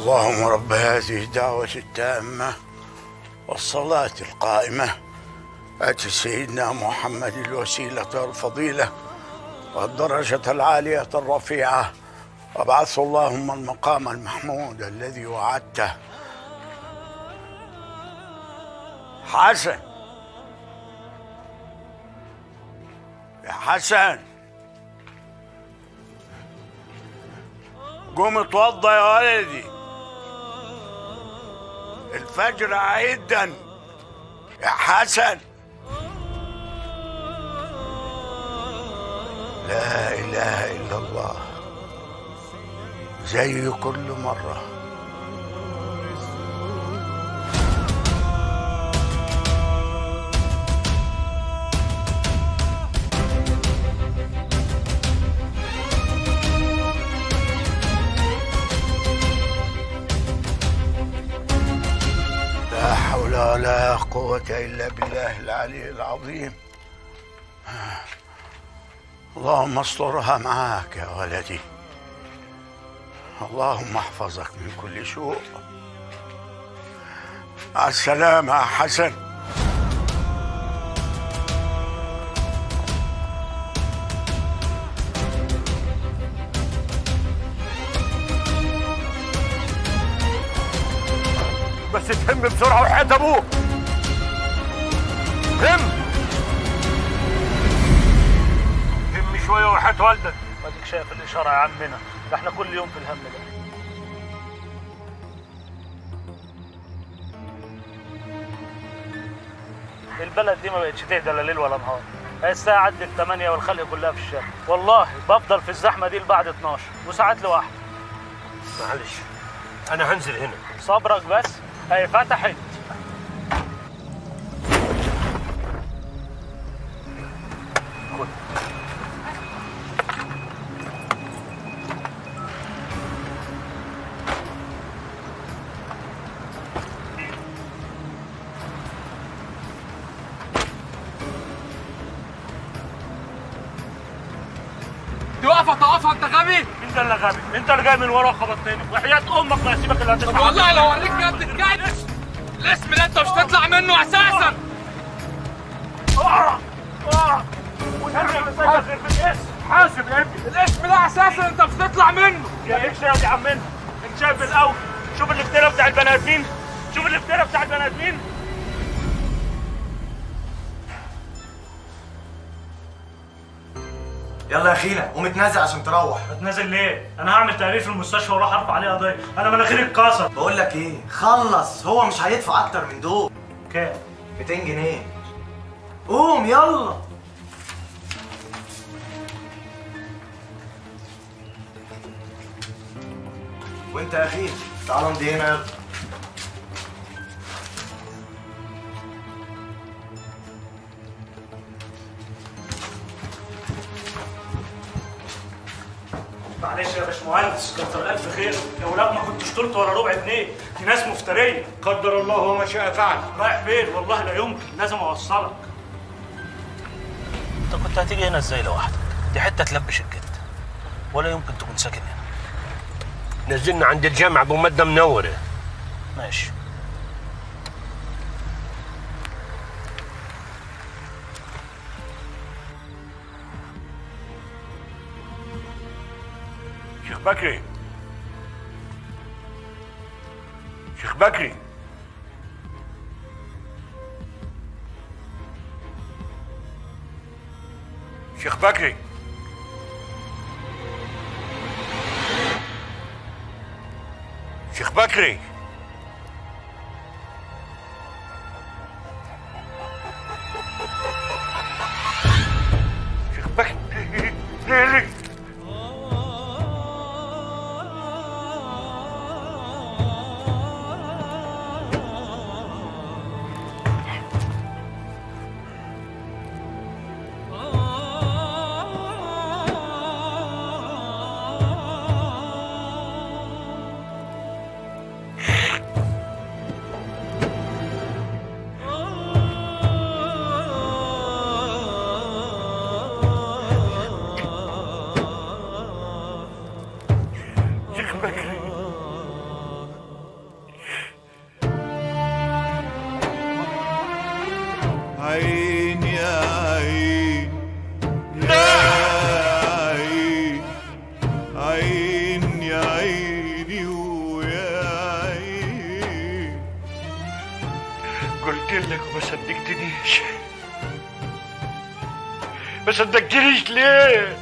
اللهم رب هذه الدعوة التامة والصلاة القائمة آت سيدنا محمد الوسيلة والفضيلة والدرجة العالية الرفيعة وابعث اللهم المقام المحمود الذي وعدته حسن يا حسن قوم اتوضى يا ولدي الفجر عيدا يا حسن لا اله الا الله زي كل مره لا حول ولا قوة إلا بالله العلي العظيم اللهم استرها معاك يا ولدي اللهم احفظك من كل سوء مع السلامة يا حسن بس تهم بسرعة وحياة أبوك هم هم شوية وحياة والدك اديك شايف الاشاره يا عمنا ده احنا كل يوم في الهم ده البلد دي ما بقتش تهدى لا ليل ولا نهار هي الساعة عدت 8 والخلق كلها في الشارع والله بفضل في الزحمة دي لبعد 12 وساعات لوحدي معلش أنا هنزل هنا صبرك بس هي فتحت دي واقفه تقفها انت غبي انت اللي غبي انت اللي جاي من ورا خبطتني وحياة امك ما هسيبك الا طب هتدفع والله لو اوريك بجد الجاي الاسم اللي انت مش هتطلع منه اساسا اه اه والنبي ما سايبك غير بالاسم حاسب يا ابني الاسم ده اساسا انت مش هتطلع منه يا ايش يا عمنا انت شايف الاول شوف الافتراء بتاع البني ادمين شوف الافتراء بتاع البني ادمين يلا يا خينا قوم اتنازل عشان تروح هتنازل ليه؟ انا هعمل تقرير في المستشفى واروح ارفع عليه قضيه، انا مناخيري اتكسر. بقول لك ايه خلص هو مش هيدفع اكتر من دول كام؟ 200 جنيه قوم يلا وانت يا اخي تعالى امضي هنا يلا معلش يا باشمهندس كتر الف خير يا ولاد ما كنتش طلت ولا ربع جنيه دي ناس مفتريه قدر الله وما شاء فعل رايح فين والله لا يمكن لازم اوصلك انت كنت هتيجي هنا ازاي لوحدك دي حته تلبش الجد ولا يمكن تكون ساكن هنا نزلنا عند الجامع ابو مده منوره ماشي شيخ بكري شيخ بكري شيخ بكري شيخ بكري شيخ بكري ليلي لك وما صدقتنيش ما صدقتنيش ليه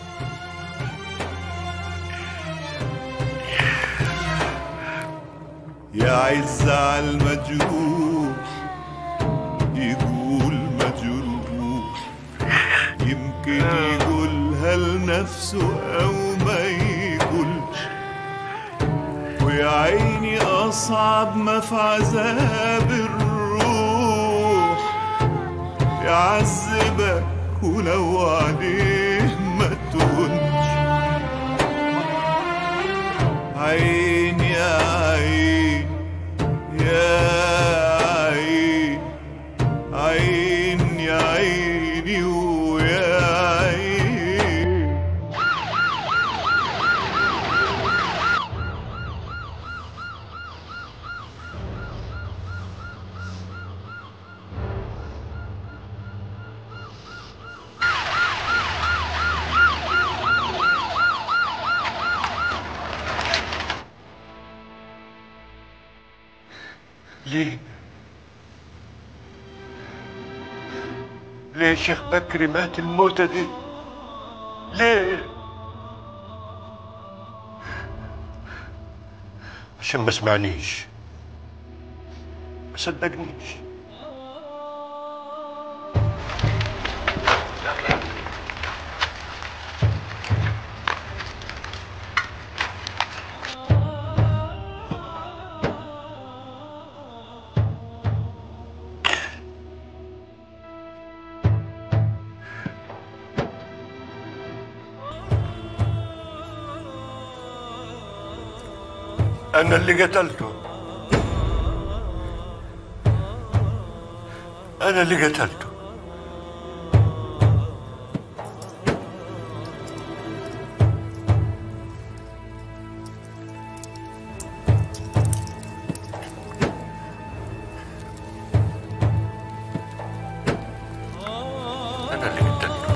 يا عز على المجروح يقول مجروح يمكن يقولها لنفسه أو ما يقولش ويا عيني أصعب ما في عذاب الروح يعذبك ولو عليه ما تهونش عين يا عين يا عين عين يا عيني ويا عين ليه ليه شيخ بكري مات الموتة دي ليه عشان ما سمعنيش ما صدقنيش أنا اللي قتلته أنا اللي قتلته أنا اللي قتلته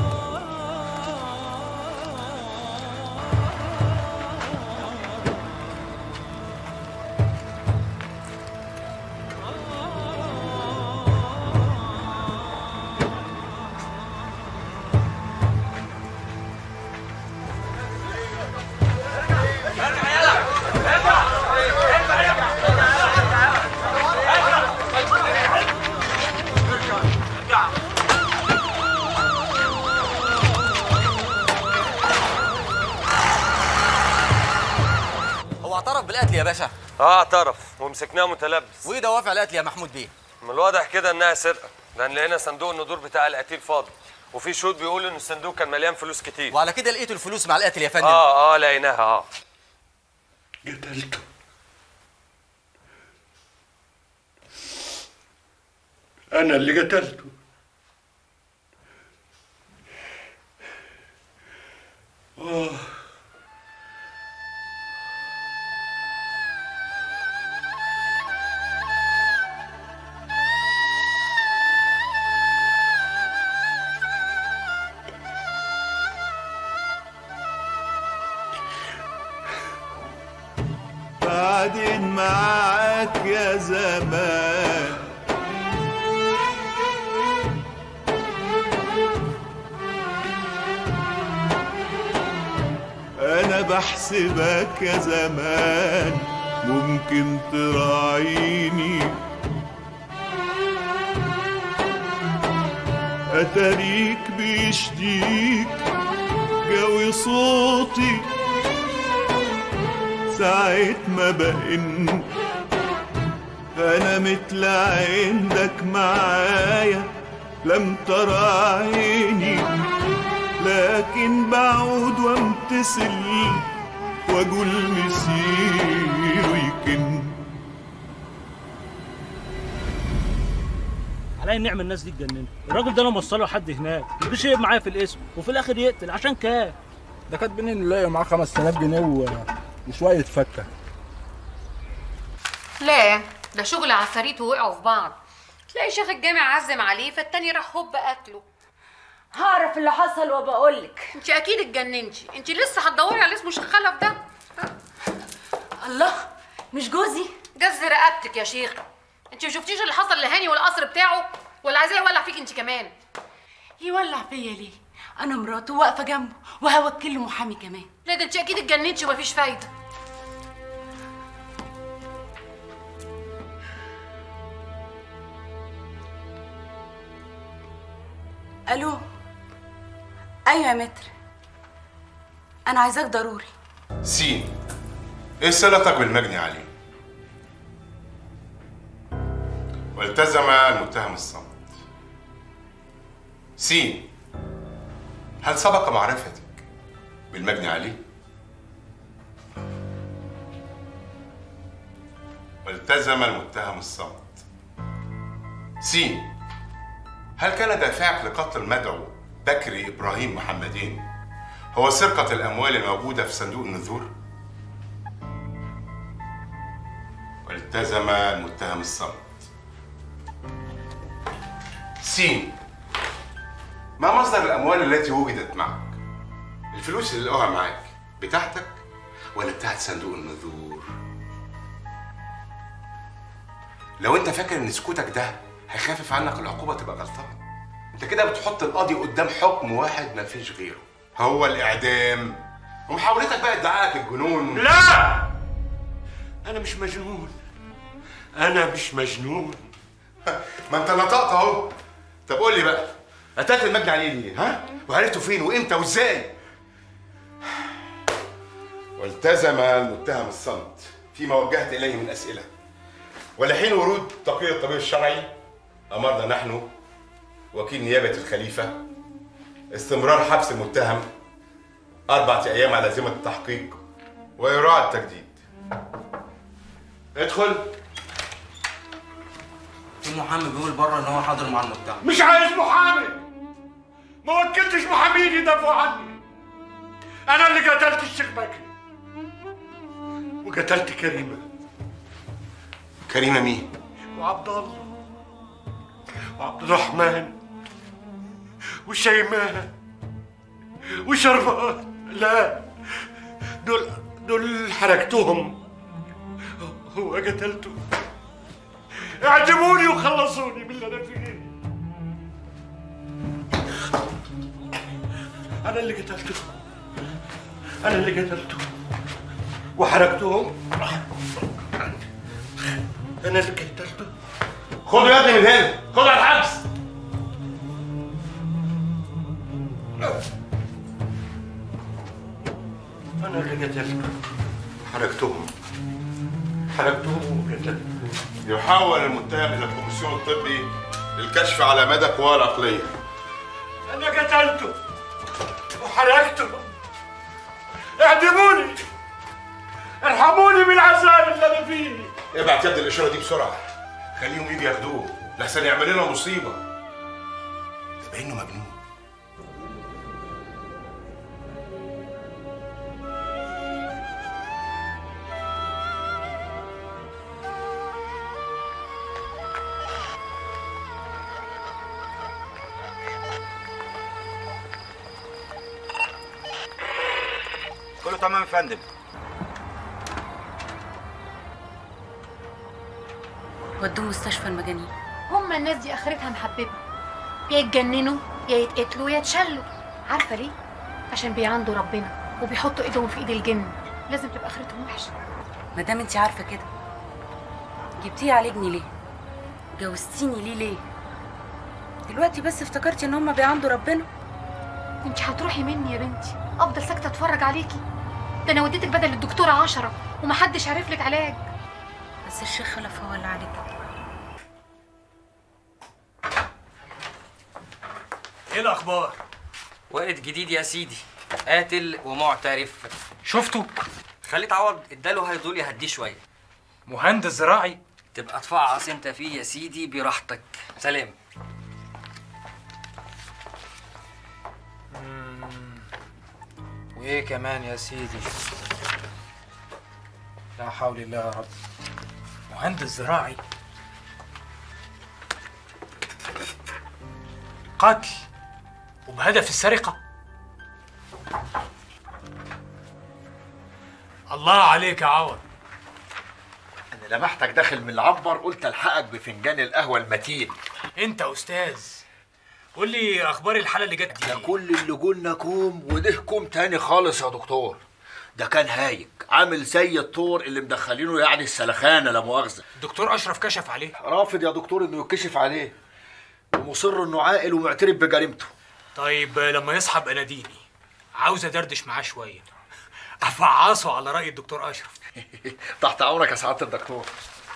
هو اعترف بالقتل يا باشا اه اعترف ومسكناه متلبس وايه دوافع القتل يا محمود بيه من الواضح كده انها سرقه لان لقينا صندوق الندور بتاع القتيل فاضي وفي شهود بيقولوا ان الصندوق كان مليان فلوس كتير وعلى كده لقيتوا الفلوس مع القتل يا فندم اه اه لقيناها اه قتلته أنا اللي قتلته آه بعدين معاك يا زمان انا بحسبك يا زمان ممكن تراعيني اتاريك بيشديك جوي صوتي ساعة ما بقن أنا مثل عندك معايا لم ترى عيني لكن بعود وامتثل واقول مسير ويكن علي النعمه الناس دي اتجننت الراجل ده انا موصله لحد هناك يجيش يقف معايا في الاسم وفي الاخر يقتل عشان كام ده كاتبين انه لاقي معاه 5000 جنيه و... وشويه فكه لا ده شغل عفاريت ووقعوا في بعض تلاقي شيخ الجامع عزم عليه فالتاني راح هوب قتله هعرف اللي حصل وبقولك انت اكيد اتجننتي انت لسه هتدوري على اسمه شيخ خلف ده الله مش جوزي جز رقبتك يا شيخه انت ما شفتيش اللي حصل لهاني والقصر بتاعه ولا عايزاه يولع فيك انت كمان يولع فيا ليه انا مراته واقفه جنبه وهوكل له محامي كمان لا ده انت اكيد اتجننتي ومفيش فايده الو ايوه يا متر انا عايزاك ضروري سين ايه صلتك بالمجني عليه والتزم المتهم الصمت سين هل سبق معرفتك بالمجني عليه والتزم المتهم الصمت سين هل كان دافعك لقتل المدعو بكري ابراهيم محمدين هو سرقة الأموال الموجودة في صندوق النذور؟ والتزم المتهم الصمت. سين ما مصدر الأموال التي وجدت معك؟ الفلوس اللي لقوها معاك بتاعتك ولا بتاعت صندوق النذور؟ لو أنت فاكر إن سكوتك ده هيخفف عنك العقوبة تبقى غلطان. أنت كده بتحط القاضي قدام حكم واحد مفيش غيره. هو الإعدام ومحاولتك بقى ادعائك الجنون لا انا مش مجنون انا مش مجنون ما انت نطقت اهو طب قول لي بقى قتلت المجني عليه ليه ها وعرفته فين وامتى وازاي والتزم المتهم الصمت فيما وجهت اليه من اسئله ولحين ورود تقرير الطبيب الشرعي امرنا نحن وكيل نيابه الخليفه استمرار حبس المتهم أربعة أيام على ذمة التحقيق وإيراد التجديد ادخل في محامي بيقول بره ان هو حاضر مع المتهم مش عايز محامي ما وكلتش محامين يدافعوا عني انا اللي قتلت الشيخ بكري وقتلت كريمه كريمة مين؟ وعبد الله وعبد الرحمن وشيماء وشربات لا دول دول حرقتهم هو قتلته اعجبوني وخلصوني باللي انا فيه انا اللي قتلته انا اللي قتلته وحرقتهم انا اللي قتلته خدوا يا ابني من هنا خدوا على الحبس انا اللي قتلته حرقتهم حرقتهم وقتلته يحول المتهم إلى الكوميسيون الطبي للكشف على مدى قواه العقلية انا قتلته وحرقته اعدموني ارحموني من العذاب اللي انا فيه ابعت يد الإشارة دي بسرعة خليهم يجي ياخدوه لحسن يعمل لنا مصيبة ده باينه مجنون كله تمام يا فندم ودوه مستشفى المجانين هما الناس دي اخرتها محببه يا يتجننوا يا يتقتلوا يا يتشلوا عارفه ليه عشان بيعندوا ربنا وبيحطوا ايدهم في ايد الجن لازم تبقى اخرتهم وحشه ما دام انت عارفه كده جبتيه يعالجني ليه جوزتيني ليه ليه دلوقتي بس افتكرتي ان هما بيعندوا ربنا انت هتروحي مني يا بنتي افضل ساكته اتفرج عليكي ده انا وديتك بدل الدكتوره عشرة ومحدش عارف لك علاج بس الشيخ خلف هو اللي عليك ايه الاخبار وقت جديد يا سيدي قاتل ومعترف شفته خليت عوض اداله هيدول يهديه شويه مهندس زراعي تبقى تفعص انت فيه يا سيدي براحتك سلام وايه كمان يا سيدي لا حول الله يا رب مهندس زراعي قتل وبهدف السرقة الله عليك يا عوض انا لمحتك داخل من العنبر قلت الحقك بفنجان القهوه المتين انت استاذ قول لي اخبار الحاله اللي جت ده كل اللي قلنا كوم وده كوم تاني خالص يا دكتور ده كان هايج عامل زي الطور اللي مدخلينه يعني السلخانه لا مؤاخذه الدكتور اشرف كشف عليه رافض يا دكتور انه يتكشف عليه ومصر انه عاقل ومعترف بجريمته طيب لما يصحى ابقى ناديني عاوز ادردش معاه شويه افعصه على راي الدكتور اشرف تحت امرك يا سعاده الدكتور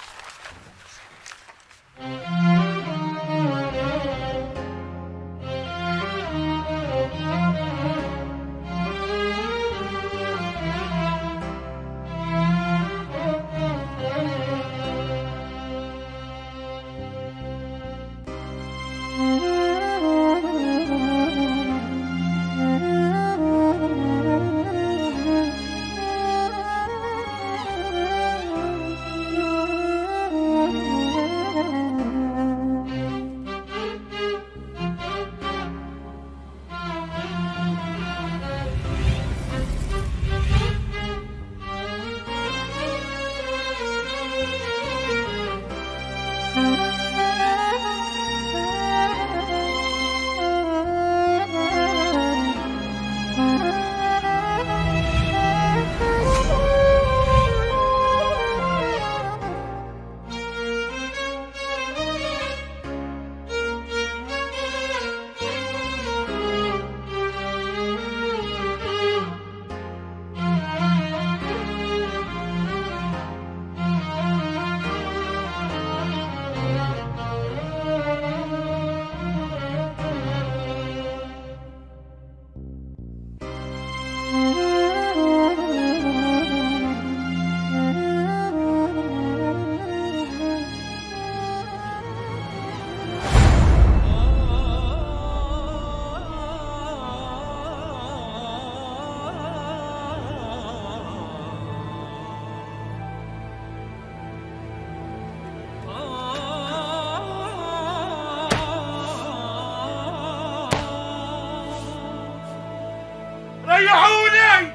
ريحوني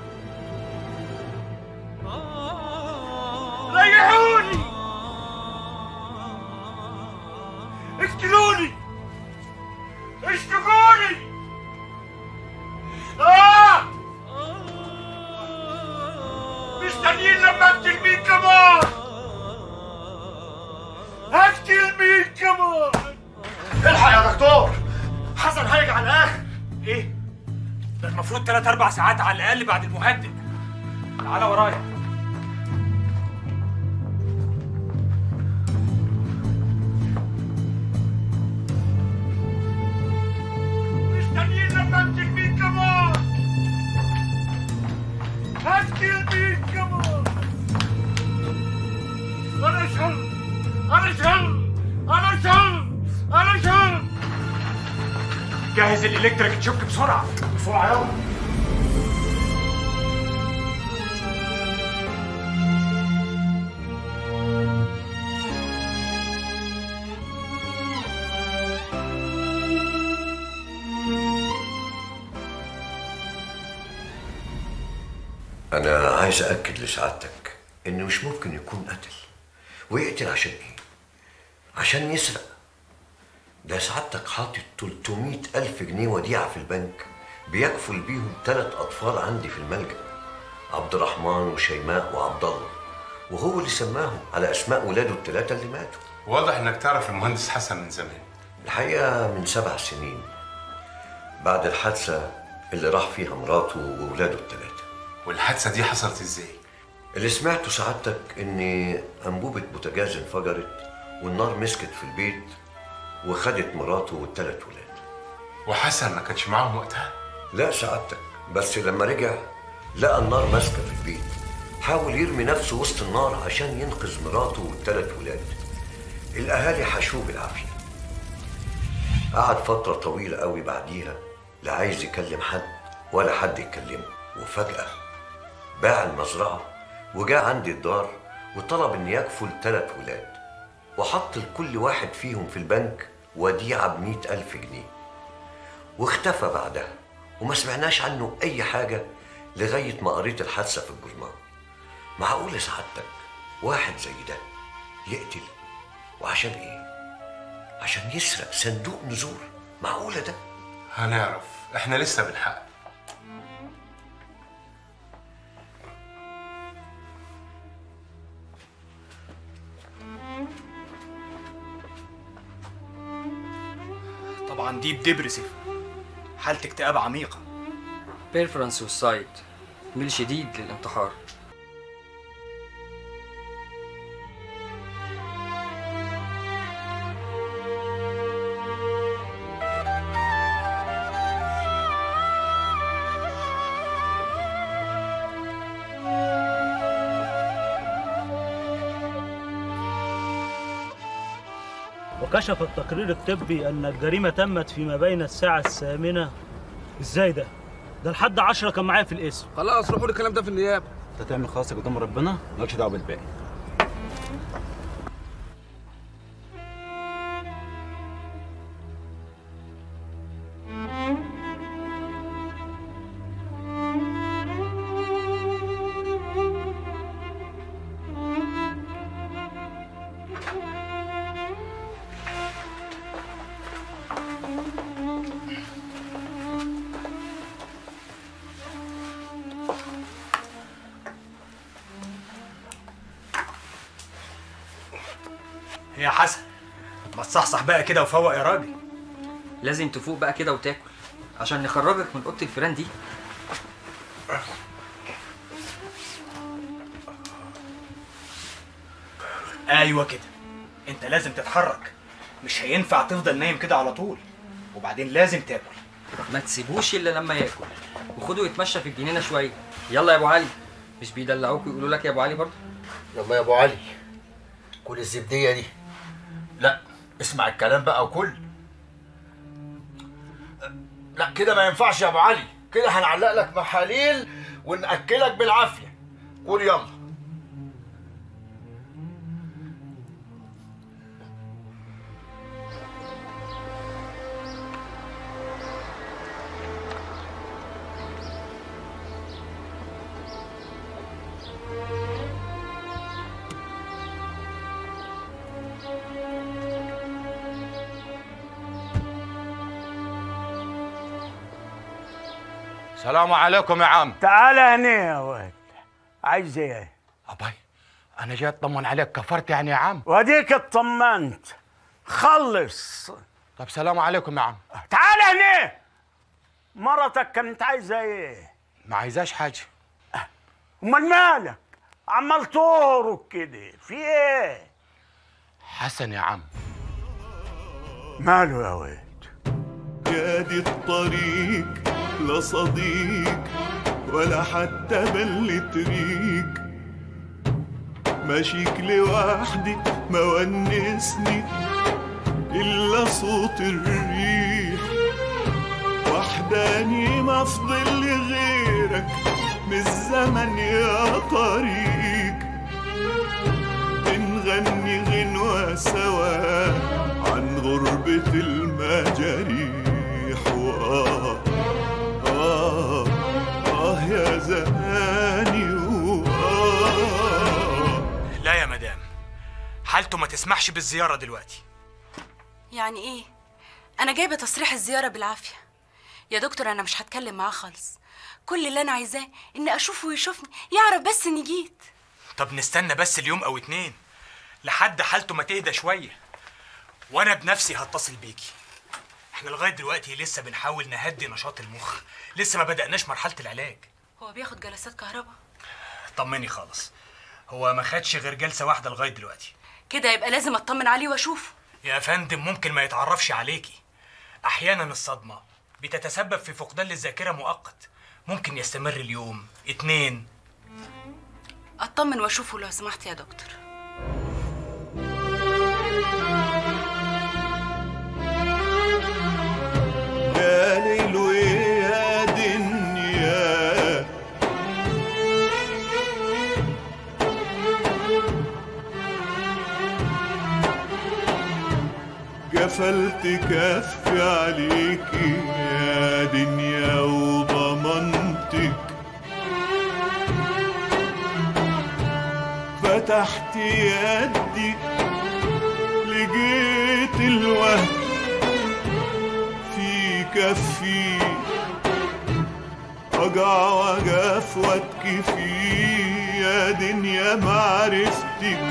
ريحوني اقتلوني اشتقوني آه مستنيين لما اقتل مين كمان اقتل مين كمان الحق يا دكتور حصل حاجه على الاخر ايه ده المفروض 3 4 ساعات على الاقل بعد المهدئ تعالى ورايا مستنيين لما اقتل مين كمان اقتل مين كمان انا شل انا شل انا شل انا شل جهز الالكتريك تشوك بسرعه بسرعه يلا أنا عايز أأكد لسعادتك إن مش ممكن يكون قتل ويقتل عشان إيه؟ عشان يسرق ده سعادتك حاطط 300 ألف جنيه وديعة في البنك بيكفل بيهم ثلاث أطفال عندي في الملجأ عبد الرحمن وشيماء وعبد الله وهو اللي سماهم على أسماء ولاده الثلاثة اللي ماتوا واضح انك تعرف المهندس حسن من زمان الحقيقة من سبع سنين بعد الحادثة اللي راح فيها مراته وولاده الثلاثة والحادثة دي حصلت ازاي؟ اللي سمعته سعادتك ان انبوبة بوتاجاز انفجرت والنار مسكت في البيت وخدت مراته والثلاث ولاد وحسن ما كانش معاهم وقتها؟ لا سعادتك بس لما رجع لقى النار ماسكة في البيت حاول يرمي نفسه وسط النار عشان ينقذ مراته والثلاث ولاد الاهالي حشوه بالعافية قعد فترة طويلة قوي بعديها لا عايز يكلم حد ولا حد يكلمه وفجأة باع المزرعة وجاء عندي الدار وطلب إن يكفل ثلاث ولاد وحط لكل واحد فيهم في البنك وديعة بمئة ألف جنيه واختفى بعدها وما سمعناش عنه أي حاجة لغاية ما قريت الحادثة في الجورنال معقول يا سعادتك واحد زي ده يقتل وعشان إيه؟ عشان يسرق صندوق نزور معقولة ده؟ هنعرف احنا لسه بنحقق طبعا دي بدبرسف حالة اكتئاب عميقة بيرفرنس سوسايد ميل شديد للانتحار وكشف التقرير الطبي أن الجريمة تمت فيما بين الساعة الثامنة إزاي ده؟ ده لحد عشرة كان معايا في الاسم خلاص روحوا الكلام ده في النيابه انت تعمل خلاصك قدام ربنا مالكش دعوه بالباقي يا حسن ما تصحصح بقى كده وفوق يا راجل لازم تفوق بقى كده وتاكل عشان نخرجك من اوضه الفيران دي ايوه كده انت لازم تتحرك مش هينفع تفضل نايم كده على طول وبعدين لازم تاكل ما تسيبوش الا لما ياكل وخده يتمشى في الجنينه شويه يلا يا ابو علي مش بيدلعوك ويقولوا لك يا ابو علي برضه يلا يا ابو علي كل الزبديه دي لا اسمع الكلام بقى وكل لا كده ما ينفعش يا ابو علي كده هنعلق لك محاليل وناكلك بالعافيه قول يلا السلام عليكم يا عم تعال هنا يا ولد عايز ايه؟ أباي أنا جاي أطمن عليك كفرت يعني يا عم واديك اطمنت خلص طب سلام عليكم يا عم تعال هنا مرتك كانت عايزه ايه؟ ما عايزاش حاجة امال مالك؟ عمال تهرب كده في ايه؟ حسن يا عم ماله يا ولد؟ يا دي الطريق لا صديق ولا حتى بلة ريق ماشيك لوحدي ما ونسني إلا صوت الريح وحداني ما فضل لي غيرك من الزمن يا طريق بنغني غنوة سوا عن غربة المجاريح وآه آه آه يا زماني وآه لا يا مدام حالته ما تسمحش بالزيارة دلوقتي يعني ايه انا جايبه تصريح الزياره بالعافيه يا دكتور انا مش هتكلم معاه خالص كل اللي انا عايزاه اني اشوفه ويشوفني يعرف بس اني جيت طب نستنى بس اليوم او اتنين لحد حالته ما تهدى شوية وانا بنفسي هتصل بيكي احنا لغاية دلوقتي لسه بنحاول نهدي نشاط المخ لسه ما بدأناش مرحلة العلاج هو بياخد جلسات كهرباء طمني خالص هو ما خدش غير جلسة واحدة لغاية دلوقتي كده يبقى لازم اطمن عليه واشوفه يا فندم ممكن ما يتعرفش عليكي احيانا الصدمة بتتسبب في فقدان للذاكرة مؤقت ممكن يستمر اليوم اتنين اطمن واشوفه لو سمحت يا دكتور يا ليل ويا دنيا قفلت كفي عليكي يا دنيا وضمنتك فتحت يدي لقيت الوهم في كفي وجع وجف واتكي فيه يا دنيا معرفتك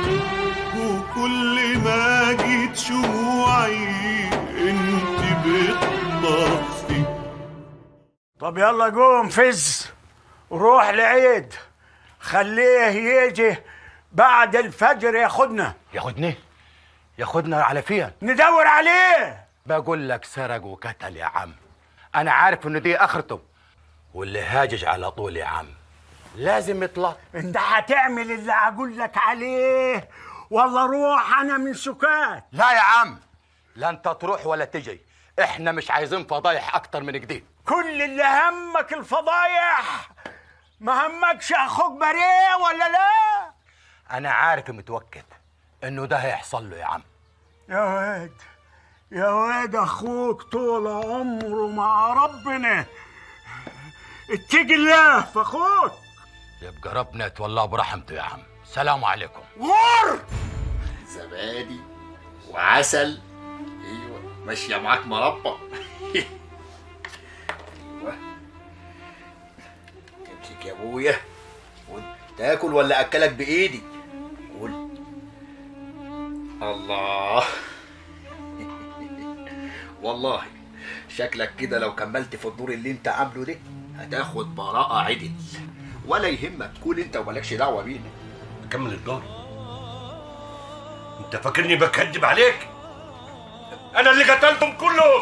وكل ما جيت شموعي انت بتطفي طب يلا قوم فز وروح لعيد خليه يجي بعد الفجر ياخدنا ياخدني ياخدنا على فين ندور عليه بقول لك سرق وقتل يا عم انا عارف ان دي اخرته واللي هاجج على طول يا عم لازم يطلع انت هتعمل اللي اقول لك عليه والله روح انا من سكات لا يا عم لا انت تروح ولا تجي احنا مش عايزين فضايح اكتر من كده كل اللي همك الفضايح ما همكش اخوك بريه ولا لا انا عارف متوكد انه ده هيحصل له يا عم يا واد يا واد اخوك طول عمره مع ربنا اتقي الله في اخوك يبقى ربنا يتولاه برحمته يا عم سلام عليكم غور زبادي وعسل ايوه ماشيه معاك مربى ايوه امسك يا ابويا قول تاكل ولا اكلك بايدي قول الله والله شكلك كده لو كملت في الدور اللي انت عامله ده هتاخد براءة عدل ولا يهمك كل انت ومالكش دعوة بينا كمل الدور انت فاكرني بكذب عليك انا اللي قتلتهم كلهم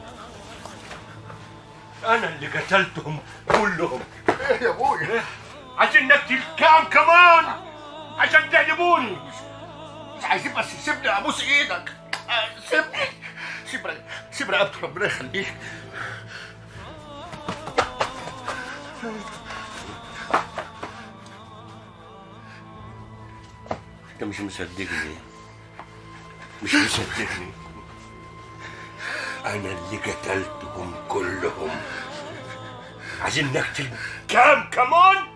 انا اللي قتلتهم كلهم ايه يا ابويا عشان نقتل كام كمان عشان تعجبوني مش عايزين بس سيبني ابوس ايدك آه، سيبني سيب رق- سيب رقبتي ربنا يخليك انت مش مصدقني مش مصدقني انا اللي قتلتهم كلهم عايزين نقتل كام كمان